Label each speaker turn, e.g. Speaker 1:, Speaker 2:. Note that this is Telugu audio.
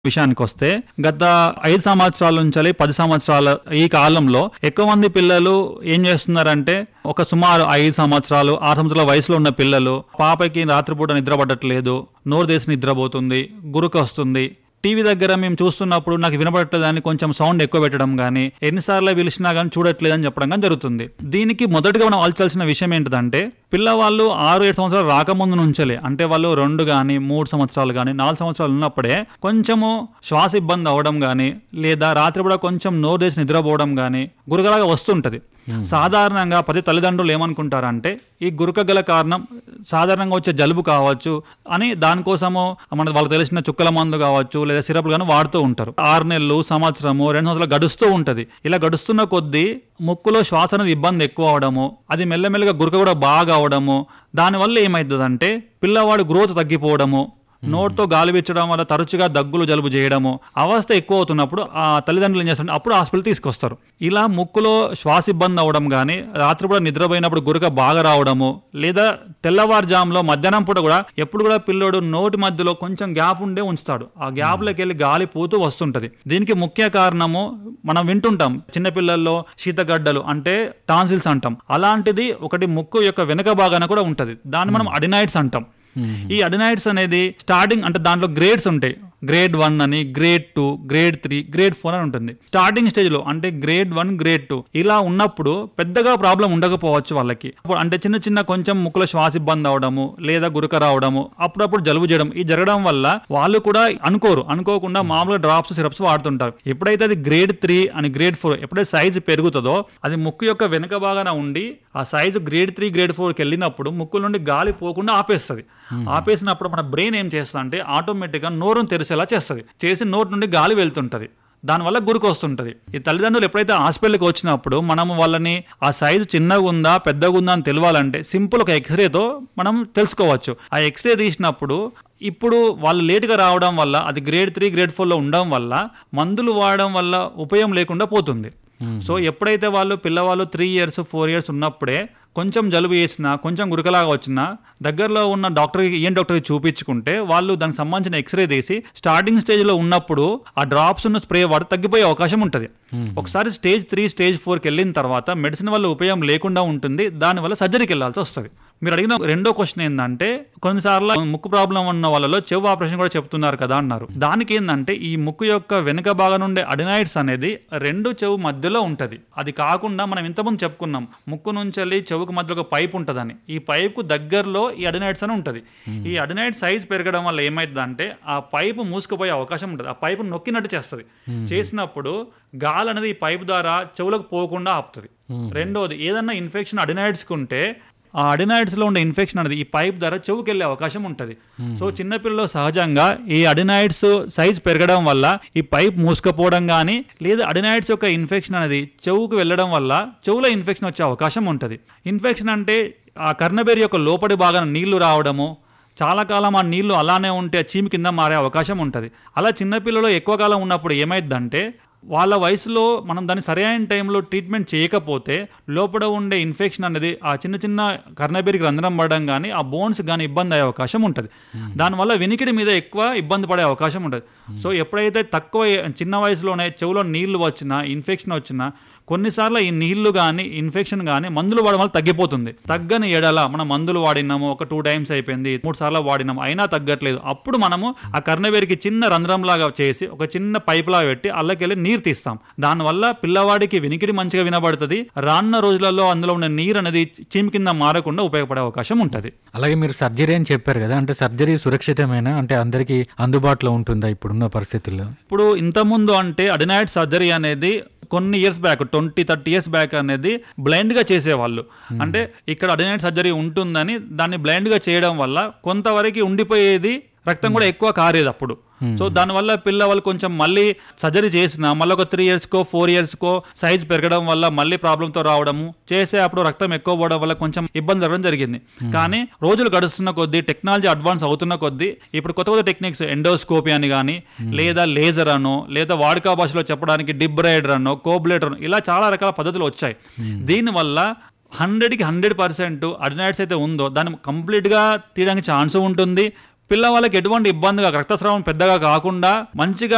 Speaker 1: విషయానికి వస్తే గత ఐదు సంవత్సరాల నుంచి పది సంవత్సరాల ఈ కాలంలో ఎక్కువ మంది పిల్లలు ఏం చేస్తున్నారంటే ఒక సుమారు ఐదు సంవత్సరాలు ఆరు సంవత్సరాల వయసులో ఉన్న పిల్లలు పాపకి రాత్రిపూట నిద్ర పడట్లేదు నోరు దేశం నిద్రపోతుంది గురుకు వస్తుంది టీవీ దగ్గర మేము చూస్తున్నప్పుడు నాకు వినపడట్లేదు అని కొంచెం సౌండ్ ఎక్కువ పెట్టడం కానీ ఎన్నిసార్లు పిలిచినా కానీ చూడట్లేదు అని చెప్పడం కానీ జరుగుతుంది దీనికి మొదటగా మనం ఆలోచించాల్సిన విషయం ఏంటిదంటే పిల్లవాళ్ళు ఆరు ఏడు సంవత్సరాలు రాకముందు నుంచలే అంటే వాళ్ళు రెండు కానీ మూడు సంవత్సరాలు కానీ నాలుగు సంవత్సరాలు ఉన్నప్పుడే కొంచెము శ్వాస ఇబ్బంది అవ్వడం కానీ లేదా రాత్రి కూడా కొంచెం నోరు చేసి నిద్రపోవడం కానీ గురగలాగా వస్తుంటది సాధారణంగా ప్రతి తల్లిదండ్రులు ఏమనుకుంటారంటే ఈ గురక గల కారణం సాధారణంగా వచ్చే జలుబు కావచ్చు అని దానికోసము మన వాళ్ళకి తెలిసిన చుక్కల మందు కావచ్చు లేదా సిరప్లు కానీ వాడుతూ ఉంటారు ఆరు నెలలు సంవత్సరము రెండు సంవత్సరాలు గడుస్తూ ఉంటది ఇలా గడుస్తున్న కొద్దీ ముక్కులో శ్వాస అనేది ఇబ్బంది ఎక్కువ అవడము అది మెల్లమెల్లగా గురక కూడా బాగా అవడము దానివల్ల ఏమవుతుందంటే పిల్లవాడి గ్రోత్ తగ్గిపోవడము నోట్తో గాలి పెంచడం వల్ల తరచుగా దగ్గులు జలుబు చేయడము అవస్థ ఎక్కువ అవుతున్నప్పుడు ఆ తల్లిదండ్రులు ఏం చేస్తారు అప్పుడు హాస్పిటల్ తీసుకొస్తారు ఇలా ముక్కులో శ్వాస ఇబ్బంది అవడం కానీ రాత్రిపూట నిద్రపోయినప్పుడు గురక బాగా రావడము లేదా తెల్లవారుజాములో మధ్యాహ్నం పూట కూడా ఎప్పుడు కూడా పిల్లోడు నోటి మధ్యలో కొంచెం గ్యాప్ ఉండే ఉంచుతాడు ఆ గ్యాప్లోకి వెళ్ళి గాలి పోతూ వస్తుంటది దీనికి ముఖ్య కారణము మనం వింటుంటాం చిన్నపిల్లల్లో శీతగడ్డలు అంటే టాన్సిల్స్ అంటాం అలాంటిది ఒకటి ముక్కు యొక్క వెనక భాగాన కూడా ఉంటది దాన్ని మనం అడినైట్స్ అంటాం ఈ అడినైట్స్ అనేది స్టార్టింగ్ అంటే దాంట్లో గ్రేడ్స్ ఉంటాయి గ్రేడ్ వన్ అని grade two grade three grade four అని ఉంటుంది స్టార్టింగ్ స్టేజ్ లో అంటే గ్రేడ్ వన్ గ్రేడ్ టూ ఇలా ఉన్నప్పుడు పెద్దగా ప్రాబ్లం ఉండకపోవచ్చు వాళ్ళకి అప్పుడు అంటే చిన్న చిన్న కొంచెం ముక్కులో శ్వాస ఇబ్బంది అవడము లేదా గురక రావడము అప్పుడప్పుడు జలుబు చేయడం ఈ జరగడం వల్ల వాళ్ళు కూడా అనుకోరు అనుకోకుండా మామూలుగా డ్రాప్స్ సిరప్స్ వాడుతుంటారు ఎప్పుడైతే అది గ్రేడ్ త్రీ అని గ్రేడ్ ఫోర్ ఎప్పుడైతే సైజు పెరుగుతుందో అది ముక్కు యొక్క వెనుక భాగాన ఉండి ఆ సైజు గ్రేడ్ త్రీ గ్రేడ్ ఫోర్కి వెళ్ళినప్పుడు ముక్కు నుండి గాలి పోకుండా ఆపేస్తుంది ఆపేసినప్పుడు మన బ్రెయిన్ ఏం చేస్తుంది అంటే ఆటోమేటిక్గా నోరును తెరిసేలా చేస్తుంది చేసి నోటి నుండి గాలి వెళ్తుంటది దానివల్ల గురికి వస్తుంటది ఈ తల్లిదండ్రులు ఎప్పుడైతే హాస్పిటల్కి వచ్చినప్పుడు మనం వాళ్ళని ఆ సైజు చిన్నగా ఉందా పెద్దగా ఉందా అని తెలియాలంటే సింపుల్ ఒక ఎక్స్రేతో మనం తెలుసుకోవచ్చు ఆ ఎక్స్రే తీసినప్పుడు ఇప్పుడు వాళ్ళు లేటుగా రావడం వల్ల అది గ్రేడ్ త్రీ గ్రేడ్ ఫోర్లో ఉండడం వల్ల మందులు వాడడం వల్ల ఉపయోగం లేకుండా పోతుంది సో ఎప్పుడైతే వాళ్ళు పిల్లవాళ్ళు త్రీ ఇయర్స్ ఫోర్ ఇయర్స్ ఉన్నప్పుడే కొంచెం జలుబు చేసినా కొంచెం గురకలాగా వచ్చినా దగ్గరలో ఉన్న డాక్టర్కి ఏం డాక్టర్కి చూపించుకుంటే వాళ్ళు దానికి సంబంధించిన ఎక్స్రే తీసి స్టార్టింగ్ స్టేజ్లో ఉన్నప్పుడు ఆ డ్రాప్స్ ఉన్న స్ప్రే వాడు తగ్గిపోయే అవకాశం ఉంటుంది ఒకసారి స్టేజ్ త్రీ స్టేజ్ ఫోర్కి వెళ్ళిన తర్వాత మెడిసిన్ వల్ల ఉపయోగం లేకుండా ఉంటుంది దానివల్ల సర్జరీకి వెళ్ళాల్సి వస్తుంది మీరు అడిగిన రెండో క్వశ్చన్ ఏంటంటే కొన్నిసార్లు ముక్కు ప్రాబ్లం ఉన్న వాళ్ళలో చెవు ఆపరేషన్ కూడా చెప్తున్నారు కదా అన్నారు దానికి ఏంటంటే ఈ ముక్కు యొక్క వెనుక భాగం నుండే అడినైడ్స్ అనేది రెండు చెవు మధ్యలో ఉంటది అది కాకుండా మనం ఇంతకుముందు చెప్పుకున్నాం ముక్కు నుంచి వెళ్ళి చెవుకు మధ్యలో ఒక పైప్ ఉంటదని ఈ పైపు దగ్గరలో ఈ అడినైడ్స్ అని ఉంటది ఈ అడినైడ్ సైజ్ పెరగడం వల్ల ఏమైందంటే ఆ పైపు మూసుకుపోయే అవకాశం ఉంటుంది ఆ పైపు నొక్కినట్టు చేస్తుంది చేసినప్పుడు గాలి అనేది ఈ పైపు ద్వారా చెవులకు పోకుండా ఆపుతుంది రెండోది ఏదన్నా ఇన్ఫెక్షన్ అడినైడ్స్కి ఉంటే ఆ అడినాయిడ్స్ లో ఉండే ఇన్ఫెక్షన్ అనేది ఈ పైప్ ద్వారా చెవుకి వెళ్ళే అవకాశం ఉంటుంది సో చిన్నపిల్లలు సహజంగా ఈ అడినాయిడ్స్ సైజ్ పెరగడం వల్ల ఈ పైప్ మూసుకపోవడం కానీ లేదా అడినాయిడ్స్ యొక్క ఇన్ఫెక్షన్ అనేది చెవుకు వెళ్ళడం వల్ల చెవులో ఇన్ఫెక్షన్ వచ్చే అవకాశం ఉంటుంది ఇన్ఫెక్షన్ అంటే ఆ కర్ణబేరి యొక్క లోపడి భాగాన నీళ్లు రావడము చాలా కాలం ఆ నీళ్లు అలానే ఉంటే చీమి కింద మారే అవకాశం ఉంటుంది అలా చిన్నపిల్లలు ఎక్కువ కాలం ఉన్నప్పుడు ఏమైందంటే వాళ్ళ వయసులో మనం దాన్ని సరైన టైంలో ట్రీట్మెంట్ చేయకపోతే లోపల ఉండే ఇన్ఫెక్షన్ అనేది ఆ చిన్న చిన్న కర్ణబేరికి రంధ్రం పడడం కానీ ఆ బోన్స్ కానీ ఇబ్బంది అయ్యే అవకాశం ఉంటుంది దానివల్ల వినికిడి మీద ఎక్కువ ఇబ్బంది పడే అవకాశం ఉంటుంది సో ఎప్పుడైతే తక్కువ చిన్న వయసులోనే చెవులో నీళ్లు వచ్చినా ఇన్ఫెక్షన్ వచ్చినా కొన్నిసార్లు ఈ నీళ్లు కానీ ఇన్ఫెక్షన్ కానీ మందులు వాడడం వల్ల తగ్గిపోతుంది తగ్గని ఎడల మనం మందులు వాడినాము ఒక టూ టైమ్స్ అయిపోయింది మూడు సార్లు వాడినాము అయినా తగ్గట్లేదు అప్పుడు మనము ఆ కర్ణవేరికి చిన్న రంధ్రం లాగా చేసి ఒక చిన్న పైప్ లాగా పెట్టి అల్లకెళ్ళి నీరు తీస్తాం దానివల్ల పిల్లవాడికి వినికిడి మంచిగా వినబడుతుంది రానున్న రోజులలో అందులో ఉన్న నీరు అనేది చీమి కింద మారకుండా ఉపయోగపడే అవకాశం ఉంటుంది
Speaker 2: అలాగే మీరు సర్జరీ అని చెప్పారు కదా అంటే సర్జరీ సురక్షితమేనా అంటే అందరికీ అందుబాటులో ఉంటుందా ఇప్పుడున్న పరిస్థితుల్లో
Speaker 1: ఇప్పుడు ఇంతకుముందు అంటే అడినాయిడ్ సర్జరీ అనేది కొన్ని years back twenty thirty years back అనేది బ్లైండ్ గా చేసేవాళ్ళు అంటే ఇక్కడ అడినైట్ సర్జరీ ఉంటుందని దాన్ని బ్లైండ్ గా చేయడం వల్ల కొంతవరకు ఉండిపోయేది రక్తం కూడా ఎక్కువ కారేది అప్పుడు సో దానివల్ల పిల్లవాళ్ళు కొంచెం మళ్ళీ సర్జరీ చేసిన మళ్ళీ ఒక త్రీ ఇయర్స్కో ఫోర్ ఇయర్స్కో సైజ్ పెరగడం వల్ల మళ్ళీ ప్రాబ్లంతో రావడము చేసే అప్పుడు రక్తం ఎక్కువ పోవడం వల్ల కొంచెం ఇబ్బంది జరగడం జరిగింది కానీ రోజులు గడుస్తున్న కొద్దీ టెక్నాలజీ అడ్వాన్స్ అవుతున్న కొద్దీ ఇప్పుడు కొత్త కొత్త టెక్నిక్స్ ఎండోస్కోపీ అని కానీ లేదా లేజర్ అనో లేదా వాడుక భాషలో చెప్పడానికి డిబ్రైడర్ అనో కోబ్లేటర్ అనో ఇలా చాలా రకాల పద్ధతులు వచ్చాయి దీనివల్ల హండ్రెడ్కి హండ్రెడ్ పర్సెంట్ అడినైట్స్ అయితే ఉందో దాన్ని కంప్లీట్గా తీయడానికి ఛాన్స్ ఉంటుంది పిల్లవాళ్ళకి ఎటువంటి ఇబ్బందిగా రక్తస్రావం పెద్దగా కాకుండా మంచిగా